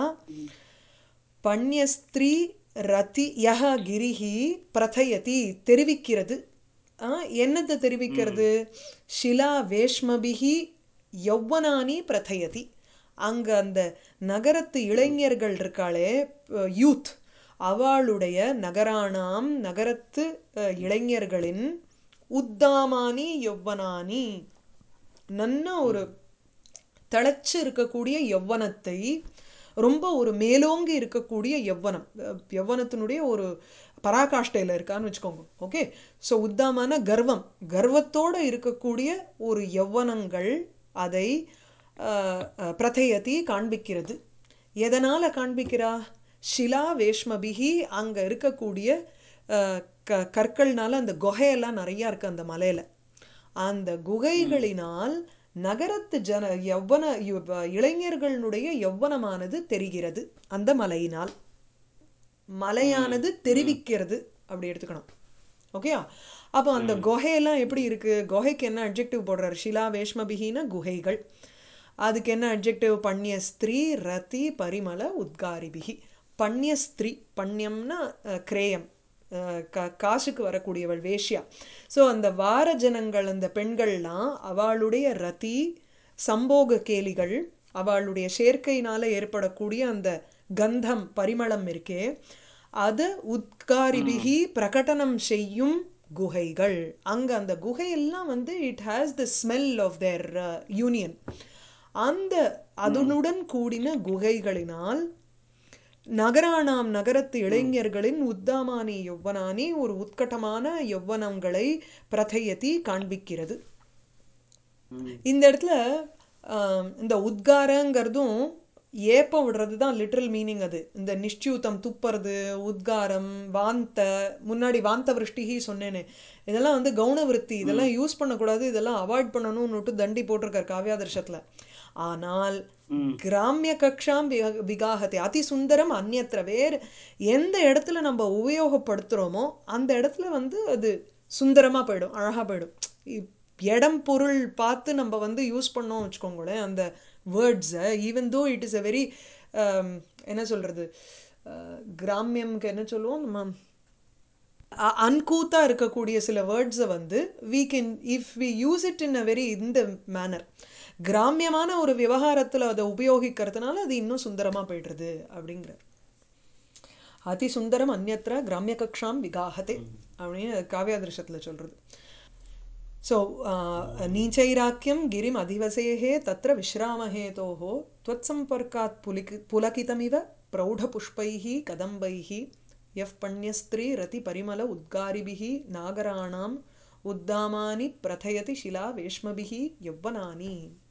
பண்யஸ்திரீ ரதி யஹ கிரிஹி பிரதயதி தெரிவிக்கிறது ஆ, என்னத்தை தெரிவிக்கிறது ஷிலா வேஷ்மபிகி யௌவனானி பிரதயதி அங்க அந்த நகரத்து இளைஞர்கள் இருக்காளே யூத் அவளுடைய நகரானாம் நகரத்து அஹ், இளைஞர்களின் உத்தாமானி யௌவனானி நல்ல ஒரு தழைச்சு இருக்கக்கூடிய யௌவனத்தை ரொம்ப ஒரு மேலோங்கி இருக்கக்கூடிய யௌவனம் அஹ் யௌவனத்தினுடைய ஒரு பராகாஷ்டையில் இருக்கான்னு வச்சுக்கோங்க ஓகே ஸோ உத்தாமான கர்வம் கர்வத்தோட இருக்கக்கூடிய ஒரு யௌவனங்கள் அதை அஹ், அஹ், பிரதயதி காண்பிக்கிறது எதனால காண்பிக்கிறா ஷிலா வேஷ்மபிகி அங்க இருக்கக்கூடிய அஹ், க கற்கள்னால அந்த குகையெல்லாம் நிறைய இருக்கு அந்த மலையில அந்த குகைகளினால் நகரத்து ஜன யௌவன யு- இளைஞர்களுடைய யௌவனமானது தெரிகிறது அந்த மலையினால் மலையானது தெரிவிக்கிறது அப்படி எடுத்துக்கணும் ஓகேயா அப்போ அந்த குகையெல்லாம் எப்படி இருக்கு குகைக்கு என்ன அட்ஜெக்டிவ் போடுறாரு ஷிலா வேஷ்மபிகின குகைகள் அதுக்கு என்ன அட்ஜெக்டிவ் பண்யஸ்திரீ ரதி பரிமள உத்காரிபிகி பண்யஸ்திரீ பண்யம்னா அஹ், கிரேயம் அஹ், கா காசுக்கு வரக்கூடியவள் வேஷ்யா ஸோ அந்த வார ஜனங்கள் அந்த பெண்கள்லாம் அவளுடைய ரதி சம்போக கேலிகள் அவளுடைய சேர்க்கையினால ஏற்படக்கூடிய அந்த கந்தம் பரிமளம் இருக்கே அது உத்காரிபிகி பிரகடனம் செய்யும் குகைகள் அங்க அந்த குகையெல்லாம் வந்து it has the smell of their union அந்த அதனுடன் கூடின குகைகளினால் நகரானாம் நகரத்து இளைஞர்களின் உத்தாமானி யௌவனானி ஒரு உத்கட்டமான யௌவனங்களை பிரதையதி காண்பிக்கிறது ம் இந்த இடத்துல ஆம், இந்த உத்காரங்கிறதும் ஏப்பம் விடுறது தான் லிட்ரல் மீனிங் அது இந்த நிஷ்டியூத்தம் துப்புறது உத்காரம் வாந்த முன்னாடி வாந்த விருஷ்டிகி சொன்னேனே இதெல்லாம் வந்து கவுன விருத்தி இதெல்லாம் யூஸ் பண்ணக்கூடாது இதெல்லாம் அவாய்ட் பண்ணணும்னுட்டு தண்டி போட்டிருக்கார் காவ்யாதர்ஷத்தில் ஆனால் ம் கிராமிய கக்ஷாம் விக- விகாகத்தை அதி சுந்தரம் அந்நியத்திர வேறு எந்த இடத்துல நம்ம உபயோகப்படுத்துகிறோமோ அந்த இடத்துல வந்து அது சுந்தரமாக போயிடும் அழகாக போயிடும் இ- இடம் பொருள் பார்த்து நம்ம வந்து யூஸ் பண்ணோம் வச்சுக்கோங்களேன் அந்த வேர்ட்ஸை even though it is a very என்ன சொல்கிறது கிராமியம்க்கு என்ன சொல்லுவோம் நம்ம அன்கூத்தாக இருக்கக்கூடிய சில வேர்ட்ஸை வந்து we can if we use it in a very இந்த மேனர் கிராமியமான ஒரு விவகாரத்தில் அதை உபயோகிக்கிறதுனால அது இன்னும் சுந்தரமாக போயிடுறது அப்படிங்கிற அதி சுந்தரம் அந்நத்திர கிராமிய கக்ஷாம் விகாகதே அப்படின்னு காவியாதிருஷத்தில் சொல்கிறது ஸோ நீச்சைராக்கியம் கிரிம் அதிவசேः तत्र विश्रामहेतोः त्वत्सम्पर्कात् पुलिक पुलकितमिव प्रौढपुष्पैः कदम्बैः यः पण्यस्त्री रतिपरिमल उद्गारिभिः नागराणाम् उद्दामानि प्रथयति शिला वेश्मभिः यौवनानि